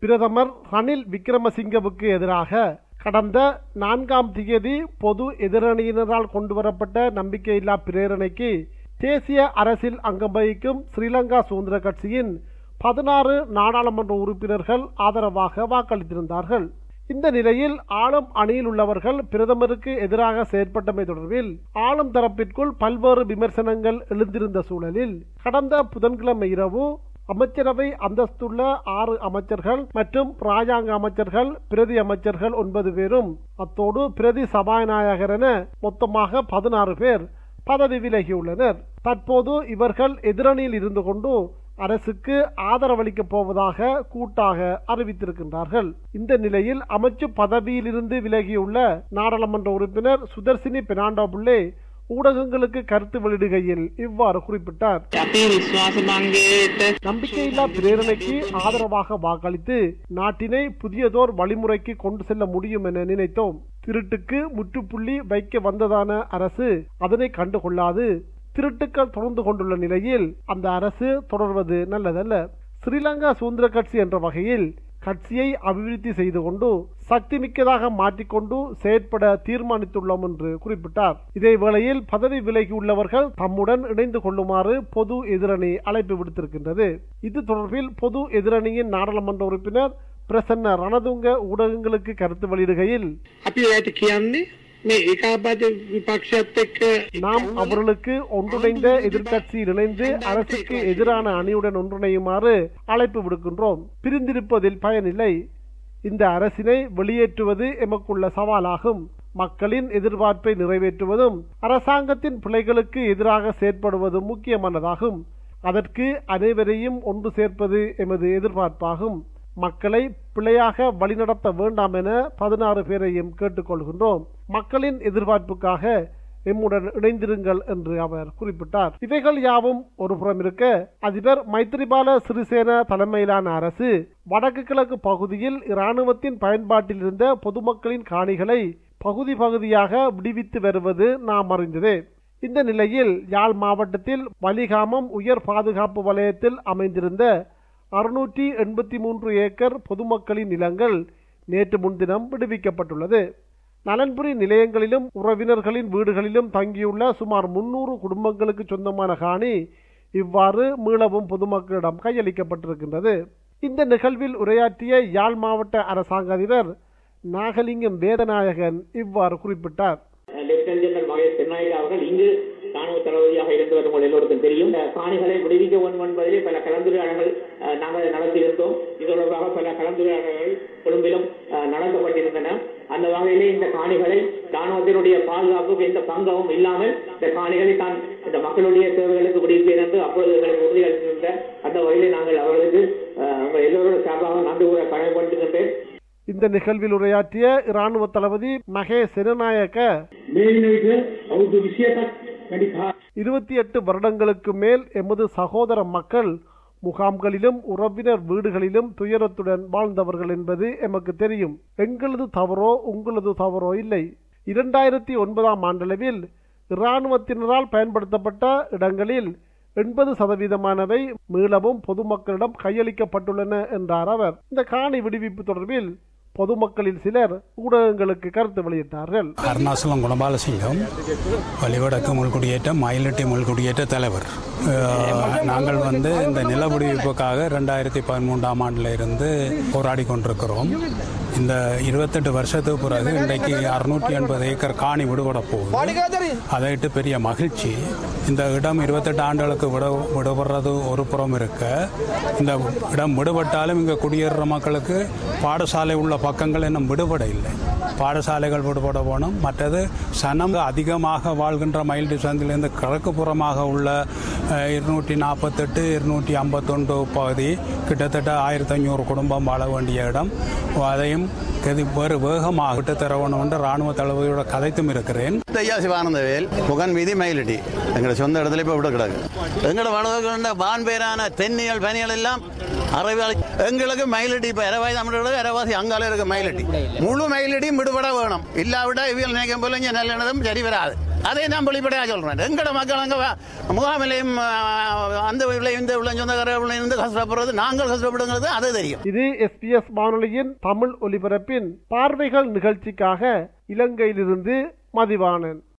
பிரதமர் ரணில் விக்ரமசிங்கவுக்கு எதிராக கடந்த நான்காம் தேதி பொது எதிரணியினரால் கொண்டுவரப்பட்ட நம்பிக்கையில்லா பிரேரணைக்கு தேசிய அரசில் அங்கம் வகிக்கும் ஸ்ரீலங்கா சுதந்திர கட்சியின் பதினாறு நாடாளுமன்ற உறுப்பினர்கள் ஆதரவாக வாக்களித்திருந்தார்கள் இந்த நிலையில் ஆளும் அணியில் உள்ளவர்கள் பிரதமருக்கு எதிராக செயற்பட்டமை தொடர்பில் ஆளும் தரப்பிற்குள் பல்வேறு விமர்சனங்கள் எழுந்திருந்த சூழலில் கடந்த புதன்கிழமை இரவு அமைச்சரவை அந்தஸ்துள்ள ஆறு அமைச்சர்கள் மற்றும் ராஜாங்க அமைச்சர்கள் பிரதி அமைச்சர்கள் ஒன்பது பேரும் அத்தோடு பிரதி சபாநாயகர் என மொத்தமாக பதினாறு பேர் பதவி விலகியுள்ளனர் தற்போது இவர்கள் எதிரணியில் இருந்து கொண்டு அரசுக்கு ஆதரவளிக்கப் போவதாக கூட்டாக அறிவித்திருக்கின்றார்கள் இந்த நிலையில் அமைச்சு பதவியிலிருந்து விலகியுள்ள நாடாளுமன்ற உறுப்பினர் சுதர்சினி பெர்னாண்டோ புள்ளே ஊடகங்களுக்கு கருத்து வெளியிடுகையில் இவ்வாறு குறிப்பிட்டார் අපේ විශ්වාස භංගයට நம்பிக்கையில்லா பிரேரணைக்கு ஆதரவாக வாக்களித்து நாட்டினை புதியதோர் வழிமுறைக்கு கொண்டு செல்ல முடியும் என நினைத்தோம் திருட்டுக்கு முற்றுப்புள்ளி வைக்க வந்ததான அரசு அதனை கண்டுகொள்ளாது திருட்டுக்கள் தொடர்ந்து கொண்டுள்ள நிலையில் அந்த அரசு தொடர்வது நல்லதல்ல ஸ்ரீலங்கா சுதந்திர கட்சி என்ற வகையில் கட்சியை அபிவிருத்தி செய்து கொண்டு சக்தி மிக்கதாக மாற்றிக்கொண்டு செயற்பட தீர்மானித்துள்ளோம் என்று குறிப்பிட்டார் இதே வேளையில் பதவி விலகியுள்ளவர்கள் தம்முடன் இணைந்து கொள்ளுமாறு பொது எதிரணி அழைப்பு விடுத்திருக்கின்றது இது தொடர்பில் பொது எதிரணியின் நாடாளுமன்ற உறுப்பினர் பிரசன்ன ரணதுங்க ஊடகங்களுக்கு கருத்து வெளியிடுகையில் අපි ඇයට කියන්නේ මේ ඒකාබද විපක්ෂත් එක්ක நாம் அவர்களுக்கு ஒன்றிணைந்த எதிர்க்கட்சியில் இணைந்து அரசுக்கு எதிரான அணியுடன் ஒன்றிணையுமாறு அழைப்பு விடுக்கின்றோம் பிரிந்திருப்பதில் பயனில்லை இந்த அரசினை வெளியேற்றுவது எமக்குள்ள சவாலாகும் மக்களின் எதிர்பார்ப்பை நிறைவேற்றுவதும் அரசாங்கத்தின் பிழைகளுக்கு எதிராக செயற்படுவதும் முக்கியமானதாகும் அதற்கு அனைவரையும் ஒன்று சேர்ப்பது எமது எதிர்பார்ப்பாகும் மக்களை பிழையாக வழிநடத்த வேண்டாம் என பதினாறு பேரையும் கேட்டுக்கொள்கின்றோம் மக்களின் எதிர்பார்ப்புக்காக எம்முடன் இணைந்திருங்கள் என்று அவர் குறிப்பிட்டார் இவைகள் யாவும் ஒரு புறம் இருக்க அதிபர் மைத்திரிபால சிறிசேன தலைமையிலான அரசு வடக்கு கிழக்கு பகுதியில் இராணுவத்தின் பயன்பாட்டில் இருந்த பொதுமக்களின் காணிகளை பகுதி பகுதியாக விடுவித்து வருவது நாம் அறிந்ததே இந்த நிலையில் யாழ் மாவட்டத்தில் வலிகாமம் உயர் பாதுகாப்பு வலயத்தில் அமைந்திருந்த அறுநூற்றி எண்பத்தி மூன்று ஏக்கர் பொதுமக்களின் நிலங்கள் நேற்று முன்தினம் விடுவிக்கப்பட்டுள்ளது நலன்புரி நிலையங்களிலும் உறவினர்களின் வீடுகளிலும் தங்கியுள்ள சுமார் முன்னூறு குடும்பங்களுக்கு சொந்தமான காணி இவ்வாறு மீளவும் பொதுமக்களிடம் கையளிக்கப்பட்டிருக்கின்றது இந்த நிகழ்வில் உரையாற்றிய யாழ் மாவட்ட அரசாங்க அதிபர் நாகலிங்கம் வேதநாயகன் இவ்வாறு குறிப்பிட்டார் லெப்டினன்ட் ஜெனரல் மகேஷ் தென்னாயுடு அவர்கள் இங்கு ராணுவ தளபதியாக இருந்து வரும் உங்கள் எல்லோருக்கும் தெரியும் இந்த காணிகளை விடுவிக்க வேண்டும் என்பதிலே பல கலந்துரையாடல்கள் அஹ், நாங்கள் நடத்தியிருந்தோம் இது தொடர்பாக பல கலந்துரையாடல்கள் கொழும்பிலும் அஹ், நடத்தப்பட்டிருந்தன அந்த வகையிலே இந்த காணிகளை ராணுவத்தினுடைய பாதுகாப்புக்கு எந்த பங்கவும் இல்லாமல் இந்த காணிகளை தான் இந்த மக்களுடைய தேவைகளுக்கு விடுவிப்பேன் என்று அப்பொழுது எங்களுக்கு உறுதியளித்திருந்த அந்த வகையிலே நாங்கள் அவர்களுக்கு அஹ், உங்கள் எல்லோரோட சார்பாக நன்றி கூற கடமைப்படுத்துகின்றேன் இந்த நிகழ்வில் உரையாற்றிய இராணுவ தளபதி மகேஷ் செனநாயக்க මේ විට අවුරුදු 27ක් වැඩි කාලයක් இருபத்தி எட்டு வருடங்களுக்கு மேல் எமது சகோதர மக்கள் முகாம்களிலும் உறவினர் வீடுகளிலும் துயரத்துடன் வாழ்ந்தவர்கள் என்பது எமக்கு தெரியும் எங்களது தவறோ உங்களது தவறோ இல்லை இரண்டாயிரத்தி ஒன்பதாம் ஆண்டளவில் இராணுவத்தினரால் பயன்படுத்தப்பட்ட இடங்களில் எண்பது சதவீதமானவை மீளவும் பொதுமக்களிடம் கையளிக்கப்பட்டுள்ளன என்றார் அவர் இந்த காணி விடுவிப்பு தொடர்பில் பொதுமக்களில் சிலர் ஊடகங்களுக்கு கருத்து வெளியிட்டார்கள் அருணாசலம் குணபாலசிங்கம் வழிவடக்கு முள்குடியேற்ற மயிலட்டி முள்குடியேற்ற தலைவர் அஹ், நாங்கள் வந்து இந்த நில விடுவிப்புக்காக ரெண்டாயிரத்தி பதிமூன்றாம் ஆண்டில் இருந்து போராடி கொண்டிருக்கிறோம் இந்த இருபத்தெட்டு வருஷத்துக்கு பிறகு இன்றைக்கு அறுநூற்றி எண்பது ஏக்கர் காணி விடுபட போகுது அதைட்டு பெரிய மகிழ்ச்சி இந்த இடம் இருபத்தெட்டு ஆண்டுகளுக்கு விட விடுபடுறது ஒரு புறம் இருக்க இந்த இடம் விடுபட்டாலும் இங்கே குடியேறுற மக்களுக்கு பாடசாலை உள்ள பக்கங்கள் இன்னும் விடுபட இல்லை பாடசாலைகள் விடுபட போகணும் மற்றது சனம் அதிகமாக வாழ்கின்ற மயில் சந்திலிருந்து கிழக்கு புறமாக உள்ள அஹ், இருநூற்றி நாற்பத்தெட்டு இருநூற்றி ஐம்பத்தொன்று பகுதி கிட்டத்தட்ட ஆயிரத்தி ஐநூறு குடும்பம் வாழ வேண்டிய இடம் அதையும் இது வேறு வேகமாக விட்டு தரவணும் என்று ராணுவ தளபதியோட கதைத்தும் இருக்கிறேன் ஐயா சிவானந்தவேல் புகன் வீதி மயிலட்டி எங்களோட சொந்த இடத்துல இப்போ விட கிடக்கு எங்களோட வளர்ந்த வான் பேரான தென்னியல் பனியல் எல்லாம் அரைவாசி எங்களுக்கு மயிலட்டி இப்போ இரவாய் தமிழோட இரவாசி அங்கால இருக்கு மயிலட்டி முழு மயிலட்டியும் விடுபட வேணும் இல்லாவிட்டா இவியல் நினைக்கும் போல இங்கே நல்லதும் சரி வராது அதை நான் வெளிப்படையாக சொல்றேன் எங்கட மக்கள் அங்க வ- முகாமிலையும் ஆ, அந்த வீட்லையும் இந்த வீட்லையும் சொந்தக்கார இருந்து கஷ்டப்படுறது நாங்கள் கஷ்டப்படுங்கிறது அது தெரியும் இது எஸ்பிஎஸ் வானொலியின் தமிழ் ஒலிபரப்பின் பார்வைகள் நிகழ்ச்சிக்காக இலங்கையிலிருந்து மதிவாணன்